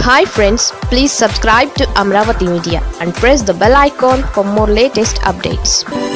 hi friends please subscribe to Amaravati media and press the bell icon for more latest updates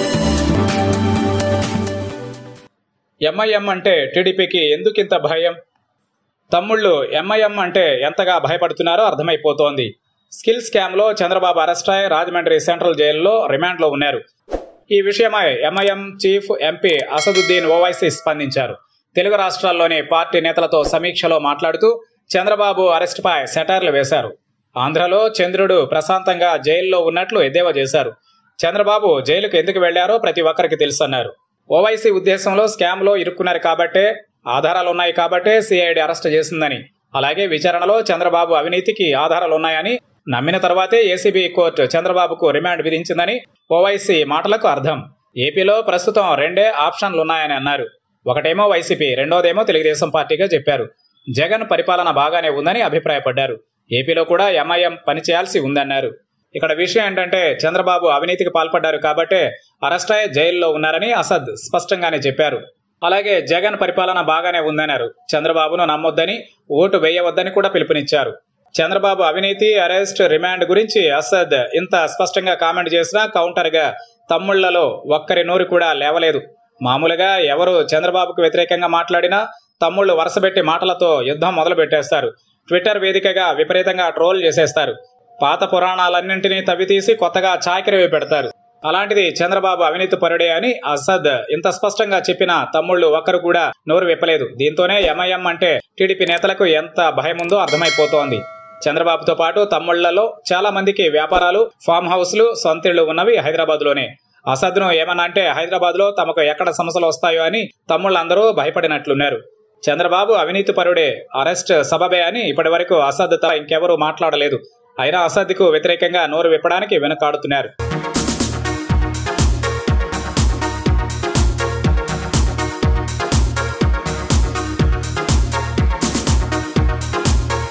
MIM అంటే టీడీపీకి ఎందుకింత భయం తమ్ముళ్ళు MIM అంటే ఎంతగా భయపడుతున్నారో అర్థమైపోతోంది స్కిల్ స్కామ్లో చంద్రబాబు అరెస్ట్ అయి రాజమండ్రి సెంట్రల్ జైల్లో రిమాండ్లో ఉన్నారు ఈ విషయమై MIM chief MP Asaduddin Owaisi స్పందించారు తెలుగు రాష్ట్రాల్లోని పార్టీ నేతలతో సమీక్షలో మాట్లాడుతూ చంద్రబాబు అరెస్టుపై సెటైర్లు వేశారు ఆంధ్రలో చంద్రుడు ప్రశాంతంగా జైల్లో ఉన్నట్లు ఎద్దేవా చేశారు చంద్రబాబు జైలుకు ఎందుకు వెళ్లారో ప్రతి ఒక్కరికి తెలుసన్నారు ఓవైసీ ఉద్దేశంలో స్కామ్లో ఇరుక్కున్నారు కాబట్టే ఆధారాలు ఉన్నాయి కాబట్టే సిఐడి అరెస్ట్ చేసిందని అలాగే విచారణలో చంద్రబాబు అవినీతికి ఆధారాలు ఉన్నాయని నమ్మిన తర్వాతే ఏసీబీ కోర్టు చంద్రబాబుకు రిమాండ్ విధించిందని ఓవైసీ మాటలకు అర్థం ఏపీలో ప్రస్తుతం రెండే ఆప్షన్లు ఉన్నాయని అన్నారు ఒకటేమో వైసీపీ రెండోదేమో తెలుగుదేశం పార్టీగా చెప్పారు జగన్ పరిపాలన బాగానే ఉందని అభిప్రాయపడ్డారు ఏపీలో కూడా ఎంఐఎం పనిచేయాల్సి ఉందన్నారు ఇక్కడ విషయం ఏంటంటే చంద్రబాబు అవినీతికి పాల్పడ్డారు కాబట్టే అరెస్ట్ అయ్యి జైల్లో ఉన్నారని అసద్ స్పష్టంగానే చెప్పారు అలాగే జగన్ పరిపాలన బాగానే ఉందన్నారు చంద్రబాబును నమ్మొద్దని ఓటు వేయవద్దని కూడా పిలుపునిచ్చారు చంద్రబాబు అవినీతి అరెస్ట్ రిమాండ్ గురించి అసద్ ఇంత స్పష్టంగా కామెంట్ చేసినా కౌంటర్గా తమ్ముళ్లలో ఒక్కరి నోరు కూడా లేవలేదు మామూలుగా ఎవరు చంద్రబాబుకు వ్యతిరేకంగా మాట్లాడినా తమ్ముళ్ళు వరుసపెట్టి మాటలతో యుద్ధం మొదలు పెట్టేస్తారు ట్విట్టర్ వేదికగా విపరీతంగా ట్రోల్ చేసేస్తారు పాత పురాణాలన్నింటినీ తవ్వితీసి కొత్తగా చాకిరి పెడతారు అలాంటిది చంద్రబాబు అవినీతి పరుడే అని అసద్ ఇంత స్పష్టంగా చెప్పిన తమ్ముళ్ళు ఒక్కరు కూడా నోరు విప్పలేదు దీంతోనే ఎంఐఎం అంటే టీడీపీ నేతలకు ఎంత భయం ఉందో అర్థమైపోతోంది చంద్రబాబుతో పాటు తమ్ముళ్లలో చాలా మందికి వ్యాపారాలు ఫామ్ హౌస్లు సొంతిళ్లు ఉన్నవి హైదరాబాద్ లోనే అసద్ను ఏమన్నా అంటే హైదరాబాద్ లో తమకు ఎక్కడ సమస్యలు వస్తాయో అని తమ్ముళ్ళందరూ భయపడినట్లున్నారు చంద్రబాబు అవినీతి పరుడే అరెస్ట్ సబబే అని ఇప్పటి వరకు అసద్ ఇంకెవరూ మాట్లాడలేదు అయినా అసద్కు వ్యతిరేకంగా నోరు విప్పడానికి వెనుకాడుతున్నారు